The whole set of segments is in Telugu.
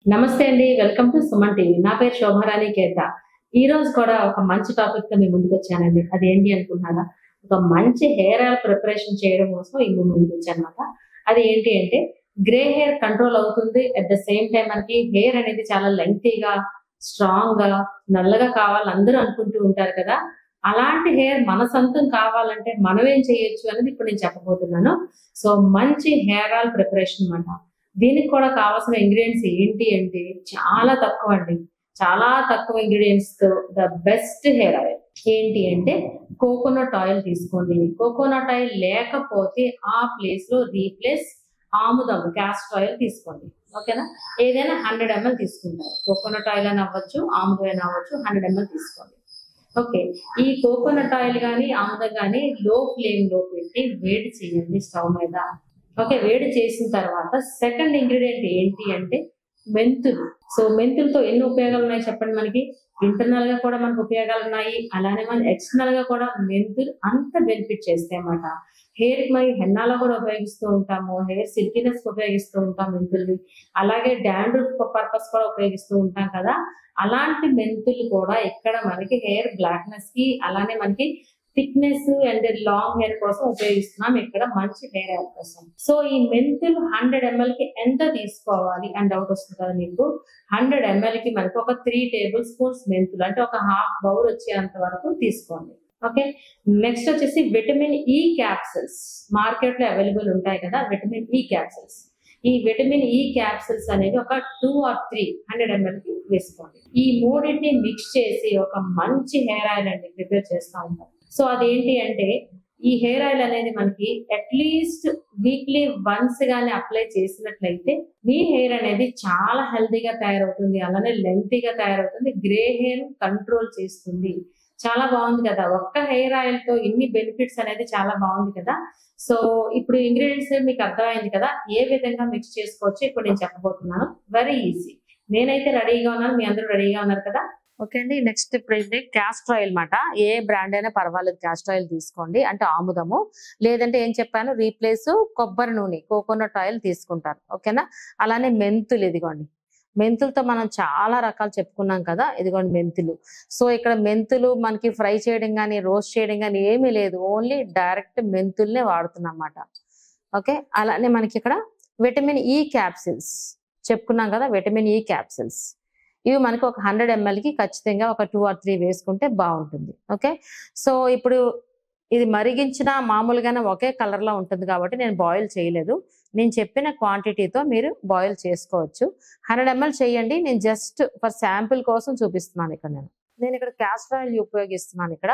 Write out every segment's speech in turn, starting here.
నమస్తే అండి వెల్కమ్ టు సుమన్ టీవీ నా పేరు శోభారాణి కేత ఈ రోజు కూడా ఒక మంచి టాపిక్ తో మీ ముందుకు వచ్చానండి అది ఏంటి అనుకుంటున్నారా ఒక మంచి హెయిర్ ఆయిల్ ప్రిపరేషన్ చేయడం కోసం ఈ ముందుకు వచ్చానమాట అది ఏంటి అంటే గ్రే హెయిర్ కంట్రోల్ అవుతుంది అట్ ద సేమ్ టైం మనకి హెయిర్ అనేది చాలా లెంగ్తీగా స్ట్రాంగ్ గా నల్లగా కావాలని అందరూ అనుకుంటూ ఉంటారు కదా అలాంటి హెయిర్ మన సొంతం కావాలంటే మనం ఏం చేయొచ్చు అనేది ఇప్పుడు నేను చెప్పబోతున్నాను సో మంచి హెయిర్ ఆయిల్ ప్రిపరేషన్ అన్నమాట దీనికి కూడా కావాల్సిన ఇంగ్రీడియంట్స్ ఏంటి అంటే చాలా తక్కువ అండి చాలా తక్కువ ఇంగ్రీడియంట్స్ తో ద బెస్ట్ హెయిర్ ఆయిల్ ఏంటి అంటే కోకోనట్ ఆయిల్ తీసుకోండి కోకోనట్ ఆయిల్ లేకపోతే ఆ ప్లేస్ లో రీప్లేస్ ఆముదం క్యాస్ట్ ఆయిల్ తీసుకోండి ఓకేనా ఏదైనా హండ్రెడ్ ఎంఎల్ తీసుకుంటారు కోకోనట్ ఆయిల్ అని అవ్వచ్చు ఆముదం అయినా అవ్వచ్చు హండ్రెడ్ ఎంఎల్ తీసుకోండి ఓకే ఈ కోకోనట్ ఆయిల్ కానీ ఆముదం కానీ లో ఫ్లేమ్ లో పెట్టి వేడి చేయండి స్టవ్ మీద ఓకే వేడి చేసిన తర్వాత సెకండ్ ఇంగ్రీడియంట్ ఏంటి అంటే మెంతులు సో మెంతులతో ఎన్ని ఉపయోగాలు ఉన్నాయి చెప్పండి మనకి ఇంటర్నల్ గా కూడా మనకు ఉపయోగాలు ఉన్నాయి అలానే మన ఎక్స్టర్నల్ గా కూడా మెంతులు అంత బెనిఫిట్ చేస్తాయి అన్నమాట హెయిర్ కి మరి హెన్నాలో కూడా ఉపయోగిస్తూ ఉంటాము హెయిర్ సిల్కినెస్ ఉపయోగిస్తూ ఉంటాం మెంతుల్ని అలాగే డాండ్రూఫ్ పర్పస్ కూడా ఉపయోగిస్తూ ఉంటాం కదా అలాంటి మెంతులు కూడా ఇక్కడ మనకి హెయిర్ బ్లాక్నెస్ కి అలానే మనకి థిక్నెస్ అండ్ లాంగ్ హెయిర్ కోసం ఉపయోగిస్తున్నాం ఇక్కడ మంచి హెయిర్ ఆయిల్ కోసం సో ఈ మెంతులు హండ్రెడ్ ఎంఎల్ కి ఎంత తీసుకోవాలి అని డౌట్ వస్తుంది కదా మీకు హండ్రెడ్ ఎంఎల్ కి మనకి ఒక త్రీ టేబుల్ స్పూన్స్ మెంతులు అంటే ఒక హాఫ్ బౌల్ వచ్చేంత వరకు తీసుకోండి ఓకే నెక్స్ట్ వచ్చేసి విటమిన్ ఈ క్యాప్సిల్స్ మార్కెట్ లో అవైలబుల్ ఉంటాయి కదా విటమిన్ ఈ క్యాప్సిల్స్ ఈ విటమిన్ ఈ క్యాప్సిల్స్ అనేవి ఒక two or three hundred ml కి వేసుకోండి ఈ మూడింటిని మిక్స్ చేసి ఒక మంచి హెయిర్ ఆయిల్ అండి ప్రిపేర్ చేస్తూ ఉంటాం సో అదేంటి అంటే ఈ హెయిర్ ఆయిల్ అనేది మనకి అట్లీస్ట్ వీక్లీ వన్స్ గానే అప్లై చేసినట్లయితే మీ హెయిర్ అనేది చాలా హెల్తీగా తయారవుతుంది అలానే లెంతీగా తయారవుతుంది గ్రే హెయిర్ కంట్రోల్ చేస్తుంది చాలా బాగుంది కదా ఒక్క హెయిర్ ఆయిల్ తో ఇన్ని బెనిఫిట్స్ అనేది చాలా బాగుంది కదా సో ఇప్పుడు ఇంగ్రీడియంట్స్ మీకు అర్థమైంది కదా ఏ విధంగా మిక్స్ చేసుకోవచ్చు ఇప్పుడు నేను చెప్పబోతున్నాను వెరీ ఈజీ నేనైతే రెడీగా ఉన్నాను మీ అందరూ రెడీగా ఉన్నారు కదా ఓకే అండి నెక్స్ట్ ఇప్పుడు ఏంటి క్యాస్టర్ ఆయిల్ మాట ఏ బ్రాండ్ అయినా పర్వాలేదు క్యాస్టర్ ఆయిల్ తీసుకోండి అంటే ఆముదము లేదంటే ఏం చెప్పాను రీప్లేస్ కొబ్బరి నూనె కోకోనట్ ఆయిల్ తీసుకుంటారు ఓకేనా అలానే మెంతులు ఇదిగోండి మెంతులతో మనం చాలా రకాలు చెప్పుకున్నాం కదా ఇదిగోండి మెంతులు సో ఇక్కడ మెంతులు మనకి ఫ్రై చేయడం కానీ రోస్ట్ చేయడం కానీ ఏమీ లేదు ఓన్లీ డైరెక్ట్ మెంతుల్నే వాడుతున్నాం అన్నమాట ఓకే అలానే మనకి ఇక్కడ విటమిన్ ఈ క్యాప్సిల్స్ చెప్పుకున్నాం కదా విటమిన్ ఈ క్యాప్సిల్స్ ఇవి మనకి ఒక హండ్రెడ్ ఎంఎల్కి ఖచ్చితంగా ఒక టూ ఆర్ త్రీ వేసుకుంటే బాగుంటుంది ఓకే సో ఇప్పుడు ఇది మరిగించిన మామూలుగానే ఒకే కలర్లో ఉంటుంది కాబట్టి నేను బాయిల్ చేయలేదు నేను చెప్పిన క్వాంటిటీతో మీరు బాయిల్ చేసుకోవచ్చు హండ్రెడ్ ఎంఎల్ చేయండి నేను జస్ట్ ఫర్ శాంపిల్ కోసం చూపిస్తున్నాను ఇక్కడ నేను నేను ఇక్కడ క్యాస్టర్ ఆయిల్ ఉపయోగిస్తున్నాను ఇక్కడ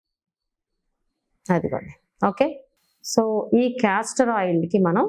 అదిగోండి ఓకే సో ఈ క్యాస్టర్ ఆయిల్కి మనం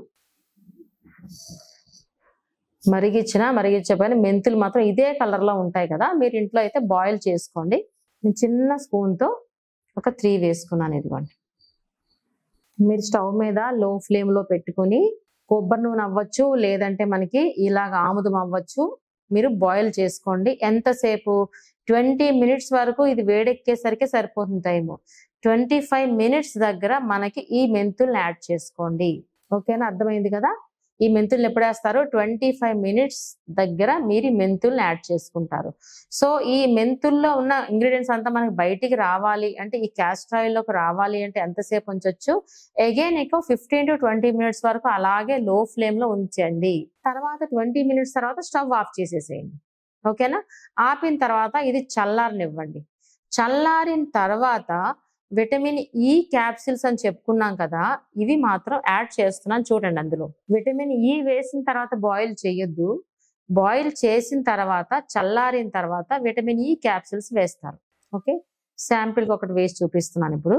మరిగించిన మరిగించబోయిన మెంతులు మాత్రం ఇదే కలర్లో ఉంటాయి కదా మీరు ఇంట్లో అయితే బాయిల్ చేసుకోండి నేను చిన్న స్పూన్తో ఒక త్రీ వేసుకున్నాను ఇదిగోండి మీరు స్టవ్ మీద లో ఫ్లేమ్లో పెట్టుకుని కొబ్బరి నూనె అవ్వచ్చు లేదంటే మనకి ఇలాగ ఆముదం అవ్వచ్చు మీరు బాయిల్ చేసుకోండి ఎంతసేపు ట్వంటీ మినిట్స్ వరకు ఇది వేడెక్కేసరికి సరిపోతుంది టైము ట్వంటీ ఫైవ్ మినిట్స్ దగ్గర మనకి ఈ మెంతుల్ని యాడ్ చేసుకోండి ఓకేనా అర్థమైంది కదా ఈ మెంతుల్ని ఎప్పుడు వేస్తారు ట్వంటీ ఫైవ్ మినిట్స్ దగ్గర మీరు ఈ మెంతుల్ని యాడ్ చేసుకుంటారు సో ఈ మెంతుల్లో ఉన్న ఇంగ్రీడియంట్స్ అంతా మనకి బయటికి రావాలి అంటే ఈ క్యాస్టర్ ఆయిల్లోకి రావాలి అంటే ఎంతసేపు ఉంచొచ్చు అగైన్ ఎక్కువ ఫిఫ్టీన్ టు ట్వంటీ మినిట్స్ వరకు అలాగే లో ఫ్లేమ్ లో ఉంచండి తర్వాత ట్వంటీ మినిట్స్ తర్వాత స్టవ్ ఆఫ్ చేసేసేయండి ఓకేనా ఆపిన తర్వాత ఇది చల్లారనివ్వండి చల్లారిన తర్వాత విటమిన్ ఈ క్యాప్సిల్స్ అని చెప్పుకున్నాం కదా ఇవి మాత్రం యాడ్ చేస్తున్నాను చూడండి అందులో విటమిన్ ఈ వేసిన తర్వాత బాయిల్ చేయొద్దు బాయిల్ చేసిన తర్వాత చల్లారిన తర్వాత విటమిన్ ఈ క్యాప్సిల్స్ వేస్తారు ఓకే శాంపిల్కి ఒకటి వేసి చూపిస్తున్నాను ఇప్పుడు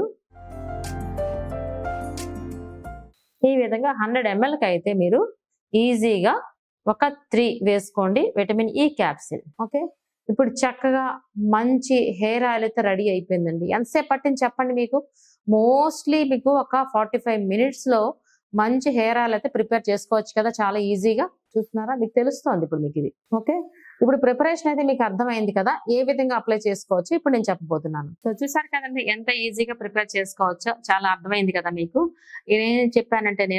ఈ విధంగా హండ్రెడ్ ఎంఎల్కి అయితే మీరు ఈజీగా ఒక త్రీ వేసుకోండి విటమిన్ ఈ క్యాప్సిల్ ఓకే ఇప్పుడు చక్కగా మంచి హెయిర్ ఆయిల్ అయితే రెడీ అయిపోయిందండి ఎంతసేపు పట్టింది చెప్పండి మీకు మోస్ట్లీ మీకు ఒక ఫార్టీ ఫైవ్ మినిట్స్ లో మంచి హెయిర్ ఆయిల్ అయితే ప్రిపేర్ చేసుకోవచ్చు కదా చాలా ఈజీగా చూస్తున్నారా మీకు తెలుస్తుంది ఇప్పుడు మీకు ఇది ఓకే ఇప్పుడు ప్రిపరేషన్ అయితే మీకు అర్థమైంది కదా ఏ విధంగా అప్లై చేసుకోవచ్చు ఇప్పుడు నేను చెప్పబోతున్నాను సో చూసారు కదండి ఎంత ఈజీగా ప్రిపేర్ చేసుకోవచ్చో చాలా అర్థమైంది కదా మీకు నేనేం చెప్పానంటే నేను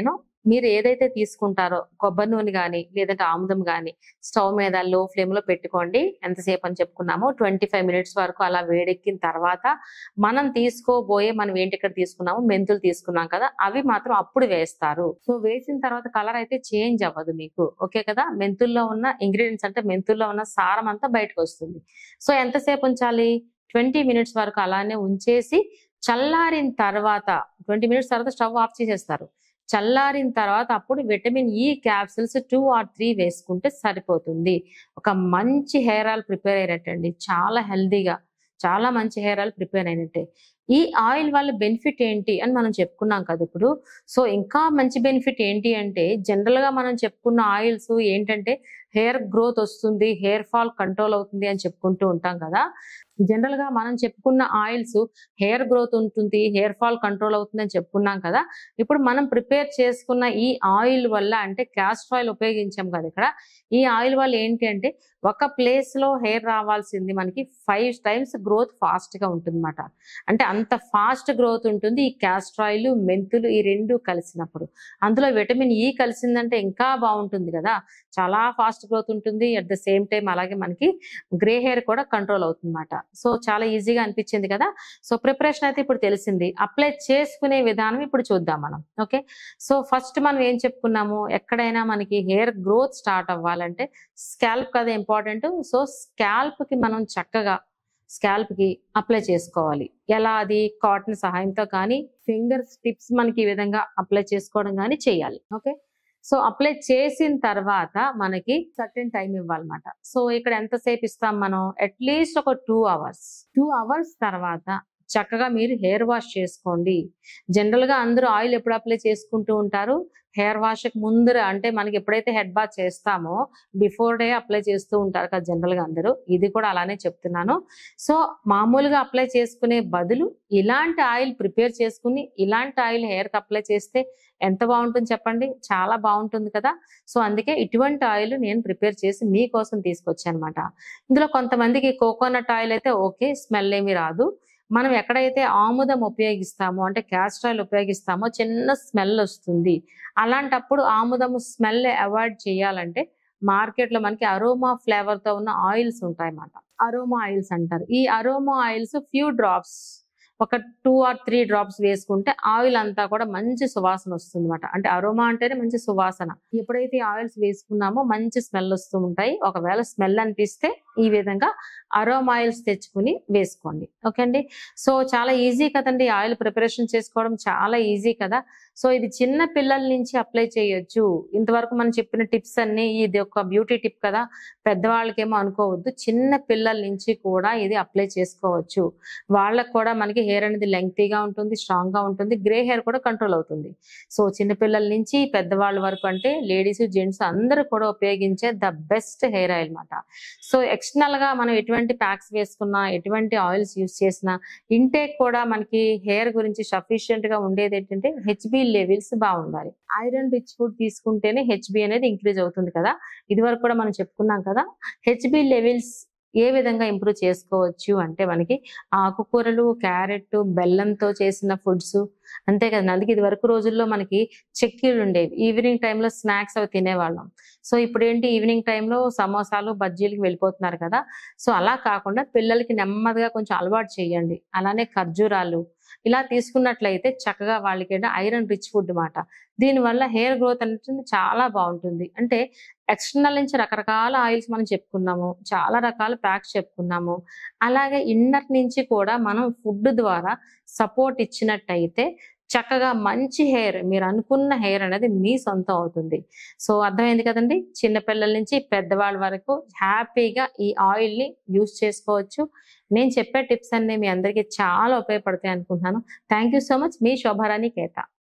మీరు ఏదైతే తీసుకుంటారో కొబ్బరి నూనె కానీ లేదంటే ఆముదం కానీ స్టవ్ మీద లో ఫ్లేమ్ లో పెట్టుకోండి ఎంతసేపు అని చెప్పుకున్నామో ట్వంటీ ఫైవ్ మినిట్స్ వరకు అలా వేడెక్కిన తర్వాత మనం తీసుకోబోయే మనం ఏంటి ఇక్కడ తీసుకున్నాము మెంతులు తీసుకున్నాం కదా అవి మాత్రం అప్పుడు వేస్తారు సో వేసిన తర్వాత కలర్ అయితే చేంజ్ అవ్వదు మీకు ఓకే కదా మెంతుల్లో ఉన్న ఇంగ్రీడియంట్స్ అంటే మెంతుల్లో ఉన్న సారం అంతా బయటకు వస్తుంది సో ఎంతసేపు ఉంచాలి ట్వంటీ మినిట్స్ వరకు అలానే ఉంచేసి చల్లారిన తర్వాత ట్వంటీ మినిట్స్ తర్వాత స్టవ్ ఆఫ్ చేసేస్తారు చల్లారిన తర్వాత అప్పుడు విటమిన్ ఈ క్యాప్సిల్స్ టూ ఆర్ త్రీ వేసుకుంటే సరిపోతుంది ఒక మంచి హెయిర్ ఆయిల్ ప్రిపేర్ అయినట్టండి చాలా హెల్దీగా చాలా మంచి హెయిర్ ఆయిల్ ప్రిపేర్ అయినట్టే ఈ ఆయిల్ వల్ల బెనిఫిట్ ఏంటి అని మనం చెప్పుకున్నాం కదా ఇప్పుడు సో ఇంకా మంచి బెనిఫిట్ ఏంటి అంటే జనరల్ గా మనం చెప్పుకున్న ఆయిల్స్ ఏంటంటే హెయిర్ గ్రోత్ వస్తుంది హెయిర్ ఫాల్ కంట్రోల్ అవుతుంది అని చెప్పుకుంటూ ఉంటాం కదా జనరల్ గా మనం చెప్పుకున్న ఆయిల్స్ హెయిర్ గ్రోత్ ఉంటుంది హెయిర్ ఫాల్ కంట్రోల్ అవుతుంది అని చెప్పుకున్నాం కదా ఇప్పుడు మనం ప్రిపేర్ చేసుకున్న ఈ ఆయిల్ వల్ల అంటే క్యాస్టర్ ఆయిల్ ఉపయోగించాం కదా ఇక్కడ ఈ ఆయిల్ వల్ల ఏంటి అంటే ఒక ప్లేస్ లో హెయిర్ రావాల్సింది మనకి ఫైవ్ టైమ్స్ గ్రోత్ ఫాస్ట్ గా ఉంటుంది అంటే అంత ఫాస్ట్ గ్రోత్ ఉంటుంది ఈ క్యాస్టర్ ఆయిల్ మెంతులు ఈ రెండు కలిసినప్పుడు అందులో విటమిన్ ఈ కలిసిందంటే ఇంకా బాగుంటుంది కదా చాలా ఫాస్ట్ గ్రోత్ ఉంటుంది అట్ ద సేమ్ టైం అలాగే మనకి గ్రే హెయిర్ కూడా కంట్రోల్ అవుతుంది సో చాలా ఈజీగా అనిపించింది కదా సో ప్రిపరేషన్ అయితే ఇప్పుడు తెలిసింది అప్లై చేసుకునే విధానం ఇప్పుడు చూద్దాం మనం ఓకే సో ఫస్ట్ మనం ఏం చెప్పుకున్నాము ఎక్కడైనా మనకి హెయిర్ గ్రోత్ స్టార్ట్ అవ్వాలంటే స్కాల్ప్ కదా ఇంపార్టెంట్ సో స్కాల్ప్ కి మనం చక్కగా స్కాల్ప్ కి అప్లై చేసుకోవాలి ఎలా అది కాటన్ సహాయంతో కానీ ఫింగర్ టిప్స్ మనకి ఈ విధంగా అప్లై చేసుకోవడం కానీ చేయాలి ఓకే సో అప్లై చేసిన తర్వాత మనకి సర్టెన్ టైం ఇవ్వాలన్నమాట సో ఇక్కడ ఎంతసేపు ఇస్తాం మనం అట్లీస్ట్ ఒక టూ అవర్స్ టూ అవర్స్ తర్వాత చక్కగా మీరు హెయిర్ వాష్ చేసుకోండి జనరల్ గా అందరూ ఆయిల్ ఎప్పుడు అప్లై చేసుకుంటూ ఉంటారు హెయిర్ వాష్ ముందర అంటే మనకి ఎప్పుడైతే హెడ్ బాత్ చేస్తామో బిఫోర్ డే అప్లై చేస్తూ ఉంటారు కదా జనరల్ గా అందరూ ఇది కూడా అలానే చెప్తున్నాను సో మామూలుగా అప్లై చేసుకునే బదులు ఇలాంటి ఆయిల్ ప్రిపేర్ చేసుకుని ఇలాంటి ఆయిల్ హెయిర్ కి అప్లై చేస్తే ఎంత బాగుంటుంది చెప్పండి చాలా బాగుంటుంది కదా సో అందుకే ఇటువంటి ఆయిల్ నేను ప్రిపేర్ చేసి మీకోసం తీసుకొచ్చాను అనమాట ఇందులో కొంతమందికి కోకోనట్ ఆయిల్ అయితే ఓకే స్మెల్ ఏమి రాదు మనం ఎక్కడైతే ఆముదం ఉపయోగిస్తామో అంటే క్యాస్టర్ ఆయిల్ ఉపయోగిస్తామో చిన్న స్మెల్ వస్తుంది అలాంటప్పుడు ఆముదము స్మెల్ అవాయిడ్ చేయాలంటే మార్కెట్ లో మనకి అరోమా ఫ్లేవర్ తో ఉన్న ఆయిల్స్ ఉంటాయి అన్నమాట అరోమా ఆయిల్స్ అంటారు ఈ అరోమా ఆయిల్స్ ఫ్యూ డ్రాప్స్ ఒక టూ ఆర్ త్రీ డ్రాప్స్ వేసుకుంటే ఆయిల్ అంతా కూడా మంచి సువాసన వస్తుంది అనమాట అంటే అరోమా అంటేనే మంచి సువాసన ఎప్పుడైతే ఆయిల్స్ వేసుకున్నామో మంచి స్మెల్ వస్తూ ఉంటాయి ఒకవేళ స్మెల్ అనిపిస్తే ఈ విధంగా అరోమా ఆయిల్స్ తెచ్చుకుని వేసుకోండి ఓకే అండి సో చాలా ఈజీ కదండి ఆయిల్ ప్రిపరేషన్ చేసుకోవడం చాలా ఈజీ కదా సో ఇది చిన్న పిల్లల నుంచి అప్లై చేయొచ్చు ఇంతవరకు మనం చెప్పిన టిప్స్ అన్ని ఇది ఒక బ్యూటీ టిప్ కదా పెద్దవాళ్ళకేమో అనుకోవద్దు చిన్న పిల్లల నుంచి కూడా ఇది అప్లై చేసుకోవచ్చు వాళ్ళకు కూడా మనకి హెయిర్ అనేది లెంగ్తీగా ఉంటుంది స్ట్రాంగ్ గా ఉంటుంది గ్రే హెయిర్ కూడా కంట్రోల్ అవుతుంది సో చిన్నపిల్లల నుంచి పెద్దవాళ్ళ వరకు అంటే లేడీస్ జెంట్స్ అందరూ కూడా ఉపయోగించే ద బెస్ట్ హెయిర్ ఆయిల్ అనమాట సో ఎక్స్టర్నల్ గా మనం ఎటువంటి ప్యాక్స్ వేసుకున్నా ఎటువంటి ఆయిల్స్ యూస్ చేసినా ఇంటేక్ కూడా మనకి హెయిర్ గురించి సఫిషియెంట్ గా ఉండేది ఏంటంటే హెచ్బి లెవెల్స్ బాగుండాలి ఐరన్ రిచ్ ఫుడ్ తీసుకుంటేనే హెచ్బి అనేది ఇంక్రీజ్ అవుతుంది కదా ఇది వరకు కూడా మనం చెప్పుకున్నాం కదా హెచ్బి లెవెల్స్ ఏ విధంగా ఇంప్రూవ్ చేసుకోవచ్చు అంటే మనకి ఆకుకూరలు క్యారెట్ బెల్లంతో చేసిన ఫుడ్స్ అంతే కదా అందుకే ఇది వరకు రోజుల్లో మనకి చెక్కీలు ఉండేవి ఈవినింగ్ టైంలో స్నాక్స్ అవి తినేవాళ్ళం సో ఇప్పుడు ఏంటి ఈవినింగ్ టైంలో సమోసాలు బజ్జీలకి వెళ్ళిపోతున్నారు కదా సో అలా కాకుండా పిల్లలకి నెమ్మదిగా కొంచెం అలవాటు చేయండి అలానే ఖర్జూరాలు ఇలా తీసుకున్నట్లయితే చక్కగా వాళ్ళకి ఐరన్ రిచ్ ఫుడ్ మాట దీనివల్ల హెయిర్ గ్రోత్ అనేది చాలా బాగుంటుంది అంటే ఎక్స్టర్నల్ నుంచి రకరకాల ఆయిల్స్ మనం చెప్పుకున్నాము చాలా రకాల ప్యాక్స్ చెప్పుకున్నాము అలాగే ఇన్నర్ నుంచి కూడా మనం ఫుడ్ ద్వారా సపోర్ట్ ఇచ్చినట్టయితే చక్కగా మంచి హెయిర్ మీరు అనుకున్న హెయిర్ అనేది మీ సొంతం అవుతుంది సో అర్థమైంది కదండి చిన్నపిల్లల నుంచి పెద్దవాళ్ళ వరకు హ్యాపీగా ఈ ఆయిల్ ని యూస్ చేసుకోవచ్చు నేను చెప్పే టిప్స్ అన్ని మీ అందరికీ చాలా ఉపయోగపడతాయి అనుకుంటున్నాను థ్యాంక్ యూ సో మచ్ మీ శోభారాణి కేత